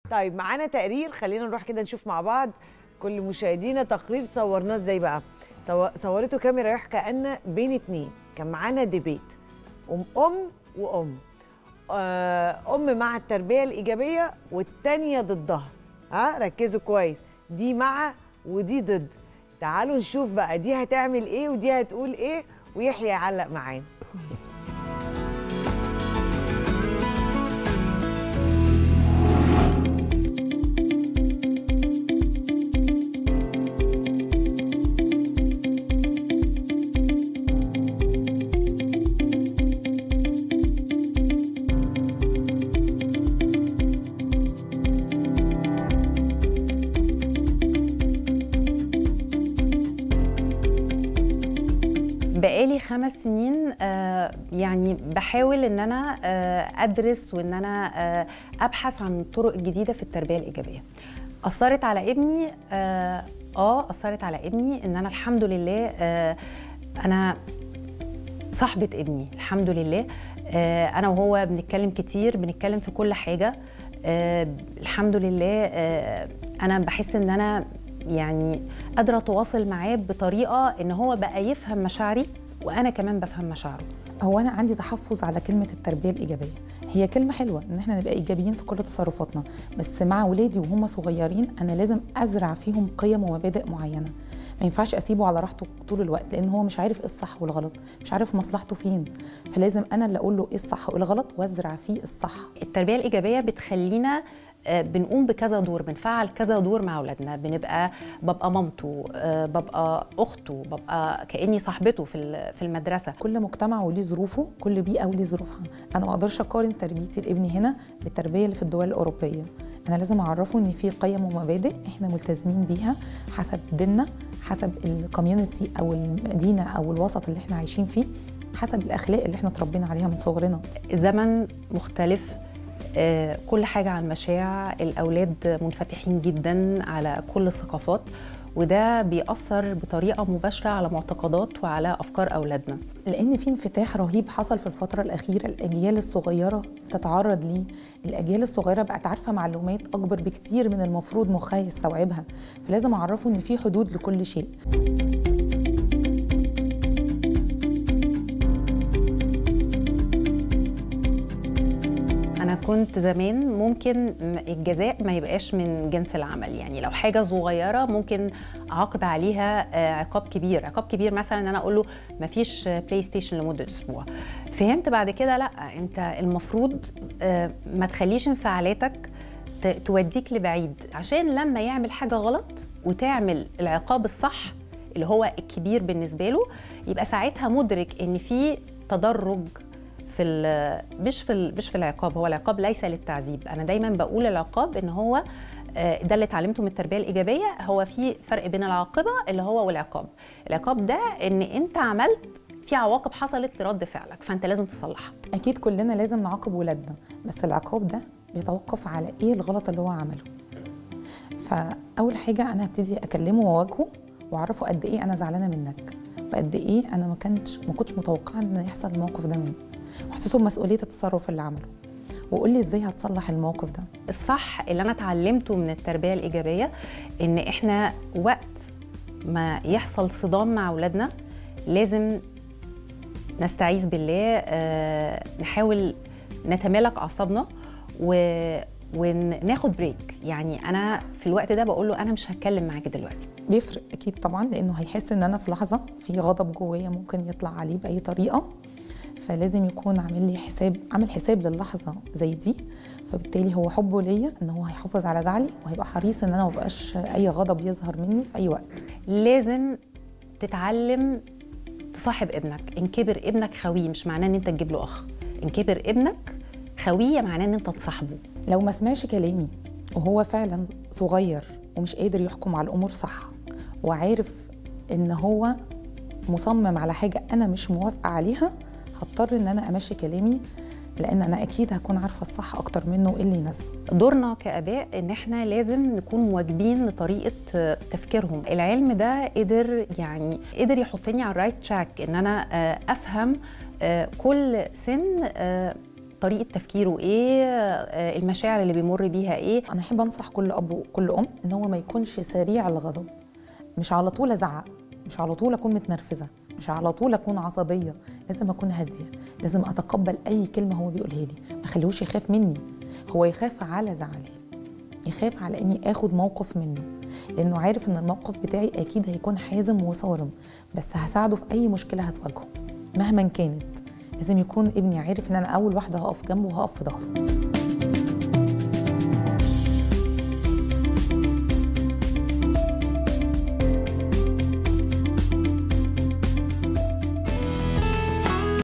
طيب معانا تقرير خلينا نروح كده نشوف مع بعض كل مشاهدينا تقرير صورناه ازاي بقى صو- صورته كاميرا يحكى ان بين اتنين كان معانا ديبيت ام ام وام آه، ام مع التربيه الايجابيه والتانيه ضدها ها ركزوا كويس دي مع ودي ضد تعالوا نشوف بقى دي هتعمل ايه ودي هتقول ايه ويحيى يعلق معانا بقالي خمس سنين آه، يعني بحاول ان انا آه، ادرس وان انا آه، ابحث عن طرق جديده في التربيه الايجابيه اثرت على ابني اه آه، اثرت على ابني ان انا الحمد لله آه، انا صاحبه ابني الحمد لله آه، انا وهو بنتكلم كتير بنتكلم في كل حاجه آه، الحمد لله آه، انا بحس ان انا يعني قادره اتواصل معاه بطريقه ان هو بقى يفهم مشاعري وانا كمان بفهم مشاعره هو انا عندي تحفظ على كلمه التربيه الايجابيه هي كلمه حلوه ان احنا نبقى ايجابيين في كل تصرفاتنا بس مع ولادي وهم صغيرين انا لازم ازرع فيهم قيم ومبادئ معينه ما ينفعش اسيبه على راحته طول الوقت لان هو مش عارف ايه الصح والغلط مش عارف مصلحته فين فلازم انا اللي اقول له ايه الصح وايه الغلط وازرع فيه الصح التربيه الايجابيه بتخلينا آه، بنقوم بكذا دور بنفعل كذا دور مع اولادنا بنبقى ببقى مامته آه، ببقى اخته ببقى كاني صاحبته في ال- في المدرسه كل مجتمع وليه ظروفه كل بيئه وليه ظروفها انا ما اقدرش اقارن تربيتي لابني هنا بالتربيه اللي في الدول الاوروبيه انا لازم اعرفه ان في قيم ومبادئ احنا ملتزمين بيها حسب ديننا حسب الكوميونتي او المدينه او الوسط اللي احنا عايشين فيه حسب الاخلاق اللي احنا اتربينا عليها من صغرنا الزمن مختلف آه، كل حاجة عن مشاع الأولاد منفتحين جدا على كل الثقافات وده بيأثر بطريقة مباشرة على معتقدات وعلى أفكار أولادنا لان في انفتاح رهيب حصل في الفتره الاخيره الاجيال الصغيره بتتعرض ليه الاجيال الصغيره بقت عارفه معلومات اكبر بكتير من المفروض مخها يستوعبها فلازم اعرفه ان في حدود لكل شيء أنا كنت زمان ممكن م- الجزاء ما يبقاش من جنس العمل يعني لو حاجة صغيرة ممكن أعاقب عليها آه، عقاب كبير عقاب كبير مثلا إن أنا أقول له ما فيش بلاي ستيشن لمدة أسبوع فهمت بعد كده لا أنت المفروض آه، ما تخليش انفعالاتك ت- توديك لبعيد عشان لما يعمل حاجة غلط وتعمل العقاب الصح اللي هو الكبير بالنسبة له يبقى ساعتها مدرك إن في تدرج في ال- مش في ال- مش في العقاب هو العقاب ليس للتعذيب انا دايما بقول العقاب ان هو آه، ده اللي اتعلمته من التربيه الايجابيه هو في فرق بين العاقبه اللي هو والعقاب العقاب ده ان انت عملت في عواقب حصلت لرد فعلك فانت لازم تصلحها اكيد كلنا لازم نعاقب ولادنا بس العقاب ده بيتوقف على ايه الغلط اللي هو عمله فاول حاجه انا هبتدي اكلمه واواجهه واعرفه قد ايه انا زعلانه منك وقد ايه انا ما كنتش ما كنتش متوقعه ان يحصل الموقف ده مني واحسسه بمسؤوليه التصرف اللي عمله وقول لي ازاي هتصلح الموقف ده الصح اللي انا اتعلمته من التربيه الايجابيه ان احنا وقت ما يحصل صدام مع اولادنا لازم نستعيذ بالله آه، نحاول نتمالك اعصابنا و وناخد بريك يعني انا في الوقت ده بقول له انا مش هتكلم معاك دلوقتي بيفرق اكيد طبعا لانه هيحس ان انا في لحظه في غضب جوايا ممكن يطلع عليه باي طريقه فلازم يكون عامل لي حساب عامل حساب للحظه زي دي فبالتالي هو حبه ليا ان هو هيحافظ على زعلي وهيبقى حريص ان انا ما بقاش اي غضب يظهر مني في اي وقت لازم تتعلم تصاحب ابنك ان كبر ابنك خويه مش معناه ان انت تجيب له اخ ان كبر ابنك خويه معناه ان انت تصاحبه لو ما سمعش كلامي وهو فعلا صغير ومش قادر يحكم على الامور صح وعارف ان هو مصمم على حاجه انا مش موافقه عليها هضطر ان انا امشي كلامي لان انا اكيد هكون عارفه الصح اكتر منه وايه اللي يناسبه دورنا كاباء ان احنا لازم نكون مواكبين لطريقه تفكيرهم العلم ده قدر يعني قدر يحطني على الرايت تراك ان انا آه، افهم آه، كل سن آه، طريقه تفكيره ايه آه، المشاعر اللي بيمر بيها ايه انا احب انصح كل اب وكل ام ان هو ما يكونش سريع الغضب مش على طول ازعق مش على طول اكون متنرفزه مش على طول اكون عصبيه لازم اكون هاديه لازم اتقبل اي كلمه هو بيقولها لي ما خليهوش يخاف مني هو يخاف على زعلي يخاف على اني اخد موقف منه لانه عارف ان الموقف بتاعي اكيد هيكون حازم وصارم بس هساعده في اي مشكله هتواجهه مهما كانت لازم يكون ابني عارف ان انا اول واحده هقف جنبه وهقف في ظهره